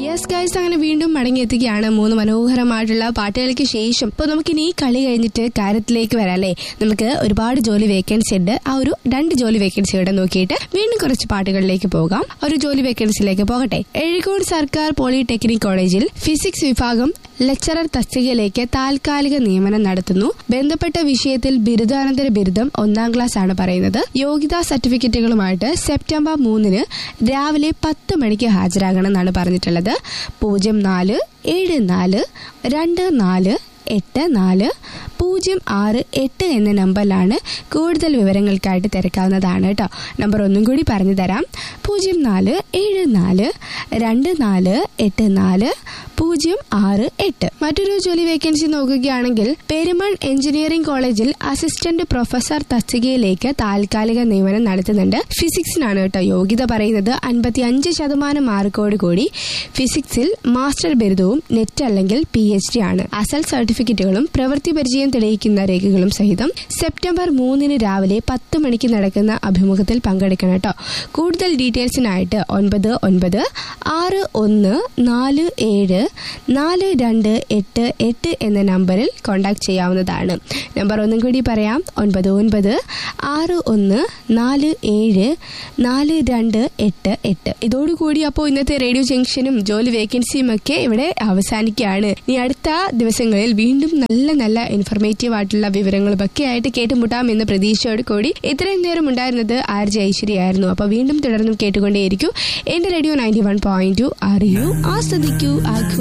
yes guys അങ്ങനെ വീണ്ടും മടങ്ങിയെത്തുകയാണ് മൂന്ന് മനോഹരമായിട്ടുള്ള പാട്ടുകൾക്ക് ശേഷം ഇപ്പൊ നമുക്കിനി ഈ കളി കഴിഞ്ഞിട്ട് കാര്യത്തിലേക്ക് വരാം അല്ലേ നമുക്ക് ഒരുപാട് ജോലി വേക്കൻസി ഉണ്ട് ആ ഒരു രണ്ട് ജോലി വേക്കൻസി ഇവിടെ നോക്കിയിട്ട് വീണ്ടും കുറച്ച് പാട്ടുകളിലേക്ക് പോകാം ഒരു ജോലി വേക്കൻസിയിലേക്ക് പോകട്ടെ എഴിക്കോട് സർക്കാർ പോളിടെക്നിക് കോളേജിൽ ഫിസിക്സ് വിഭാഗം ലെക്ചറർ തസ്തികയിലേക്ക് താൽക്കാലിക നിയമനം നടത്തുന്നു ബന്ധപ്പെട്ട വിഷയത്തിൽ ബിരുദാനന്തര ബിരുദം ഒന്നാം ക്ലാസ് ആണ് പറയുന്നത് യോഗ്യതാ സർട്ടിഫിക്കറ്റുകളുമായിട്ട് സെപ്റ്റംബർ മൂന്നിന് രാവിലെ പത്ത് മണിക്ക് ഹാജരാകണം എന്നാണ് പറഞ്ഞിട്ടുള്ളത് പൂജ്യം നാല് ഏഴ് നാല് രണ്ട് നാല് എട്ട് നാല് പൂജ്യം ആറ് എട്ട് എന്ന നമ്പറിലാണ് കൂടുതൽ വിവരങ്ങൾക്കായിട്ട് തിരക്കാവുന്നതാണ് കേട്ടോ നമ്പർ ഒന്നും കൂടി പറഞ്ഞു തരാം പൂജ്യം നാല് ഏഴ് നാല് രണ്ട് നാല് എട്ട് നാല് പൂജ്യം ആറ് എട്ട് മറ്റൊരു ജോലി വേക്കൻസി നോക്കുകയാണെങ്കിൽ പെരുമൺ എഞ്ചിനീയറിംഗ് കോളേജിൽ അസിസ്റ്റന്റ് പ്രൊഫസർ തസ്തികയിലേക്ക് താൽക്കാലിക നിയമനം നടത്തുന്നുണ്ട് ഫിസിക്സിനാണ് കേട്ടോ യോഗ്യത പറയുന്നത് അൻപത്തി അഞ്ച് ശതമാനം മാർക്കോട് കൂടി ഫിസിക്സിൽ മാസ്റ്റർ ബിരുദവും നെറ്റ് അല്ലെങ്കിൽ പി എച്ച് ഡി ആണ് അസൽ സർട്ടിഫിക്കറ്റുകളും പ്രവൃത്തി പരിചയം തെളിയിക്കുന്ന രേഖകളും സഹിതം സെപ്റ്റംബർ മൂന്നിന് രാവിലെ പത്ത് മണിക്ക് നടക്കുന്ന അഭിമുഖത്തിൽ പങ്കെടുക്കണം കേട്ടോ കൂടുതൽ ഡീറ്റെയിൽസിനായിട്ട് ഒൻപത് ഒൻപത് ആറ് ഒന്ന് നാല് ഏഴ് നാല് രണ്ട് എട്ട് എട്ട് എന്ന നമ്പറിൽ കോൺടാക്ട് ചെയ്യാവുന്നതാണ് നമ്പർ ഒന്നും കൂടി പറയാം ഒൻപത് ഒൻപത് ആറ് ഒന്ന് നാല് ഏഴ് നാല് രണ്ട് എട്ട് എട്ട് ഇതോടുകൂടി അപ്പോൾ ഇന്നത്തെ റേഡിയോ ജംഗ്ഷനും ജോലി വേക്കൻസിയും ഒക്കെ ഇവിടെ അവസാനിക്കുകയാണ് ഇനി അടുത്ത ദിവസങ്ങളിൽ വീണ്ടും നല്ല നല്ല ഇൻഫർമേറ്റീവ് ആയിട്ടുള്ള വിവരങ്ങളും ഒക്കെ ആയിട്ട് കേട്ടുമുട്ടാം എന്ന പ്രതീക്ഷയോട് കൂടി ഇത്രയും നേരം ഉണ്ടായിരുന്നത് ആർ ജെ ഐശ്വര്യായിരുന്നു അപ്പോൾ വീണ്ടും തുടർന്നും കേട്ടുകൊണ്ടേയിരിക്കും എന്റെ radio ninety one point two അറിയൂ ആസ്വദിക്കൂ ആഘോ